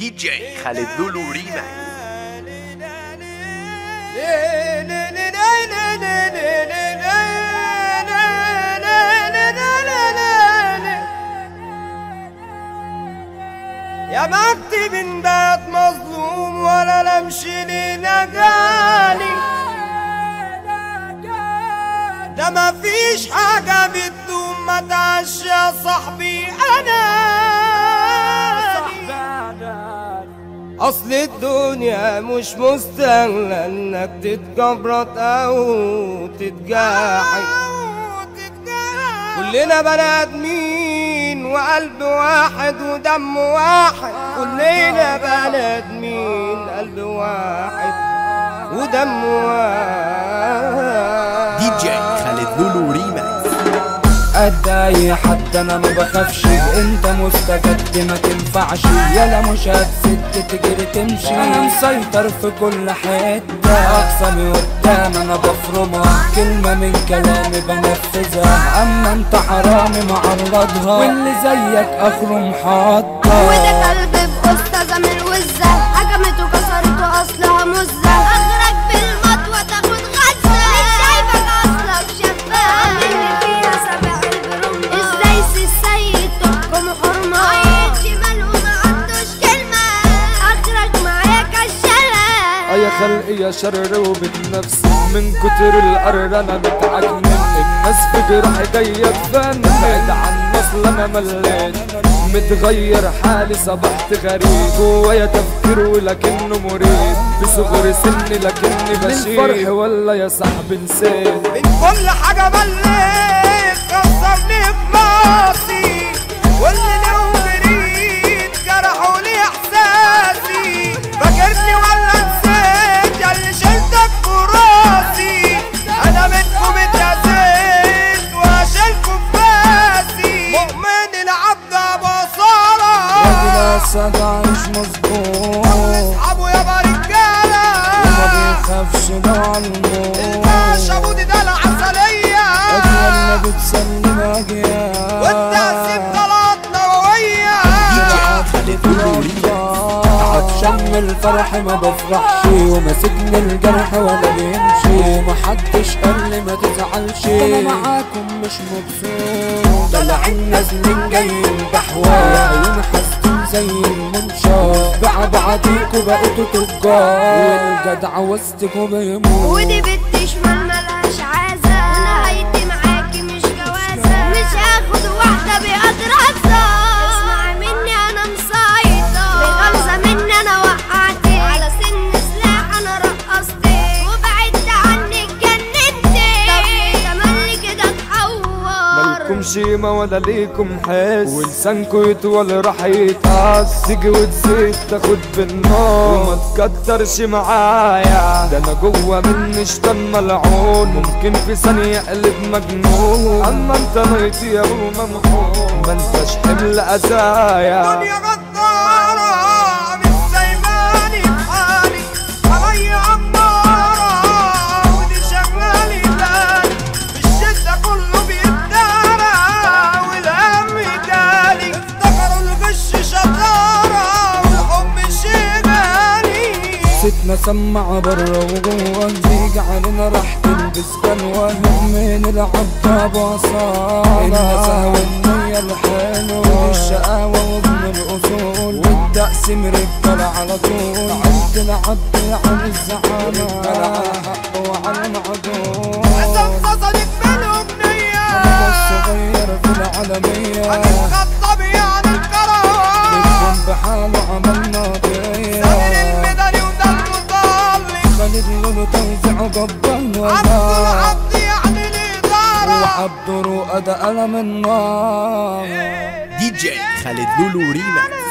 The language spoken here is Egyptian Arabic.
دي جي خالد لولو ريماكس يا بختي من بات مظلوم ولا لمشي لينا جالي ده ما فيش حاجة بتدوم ما تعش يا صاحبي أنا أصل الدنيا مش مستاهلة إنك تتجبرط أو تتجاحد كلنا بني آدمين وقلب واحد ودم واحد كلنا بني آدمين قلب واحد ودم واحد دي جي خالد لولو ريماكس قد اي حد انا ما بخافش انت مستجد ما تنفعش يلا مش هتسد تجري تمشي انا مسيطر في كل حته اقسامي قدام انا بفرمها كلمه من كلامي بنفذها اما انت حرامي معرضها واللي زيك اخره محطه وده قلب بأستاذة من الوزة هجمت وكسرته أصلها مزة أغرق بالمطوة تاخد غزة مش شايفك أصلك شفاف اللي فيها سبع البرم إزاي سي السيد تحكم حرمة عيد شمال وما عندوش كلمة أخرج معايا كالشلال يا خلقي يا شر وبتنفسي من كتر القرر انا بتعجنن الناس في جرحي جايه تفنن بعيد عن اصل انا مليت متغير حالي صبحت غريب جوايا تفكير ولكنه مريب في صغر سني لكني بشير الفرح ولا يا صاحبي نسيت من كل حاجة مليت كسرني في راسي واللي لو جريت جرحوا لي احساسي فاكرني ولا نسيت يا اللي شلتك في راسي انا منكم اتأذيت واشيلكم في راسي مؤمن العبد ابو راجل صالح اسد عايش مظبوط اصحابه يابا رجاله وما بيخافش لو على الموت الباشا بودي ده العسليه أجمل بتسلم أجيال والتقسيم طلعت نووية دي جي خالد لولو ريماكس عطشان الفرح ما بفرحش وماسكني الجرح ولا بيمشي محدش قال لي ما تزعلش انا معاكم مش مبسوط طالعين نازلين جايين بحوايا عيون حاسين زي المنشار بقى بعديكوا بقيتوا تجار والجدع وسطكوا بيموت ودي بنت شمال ملهاش عازة ونهايتي معاكي مش جوازة مش هاخد واحدة بأدراسة اسمعي مني أنا مسيطة بغمزة مني أنا وقعتك على سن سلاح أنا رقصتك وبعدت عنك جننتك طب تملي كده اتحور مالكم شيمة ولا ليكم حس ولسانكوا يطول راح يتقص تيجي وتزيد تاخد بالنار وما تكترش معايا ده انا جوه مني شيطان ملعون ممكن في ثانية اقلب مجنون اما انت ميت يا ابو ممحون ما انتش حمل ازايا دنيا غدارة مش سايباني في حالي عليا عمارة ودي شغالي بالي الشدة كله بيتدارى والهم جالي افتكروا الغش شطارة والحب شغالي ستنا سمع برا وجوا زيج علينا راح تلبس كنوة من العب بصالة النزهة والنية الحلوة الشقاوة وابن الأصول والدأس مرجالة على طول عندنا عبد عن الزعامة رجالة على حق وعلى معدول صدق بالأغنية أنا الصغير في العالمية هنتخطى بيان الكرم بيكون بحاله عملنا ضية سامر المدني وده المطلق خالد لولو توزيع جبار عبد العبد يعني الإدارة وعبد رؤى ده قلم النار دي جي خالد لولو ريماكس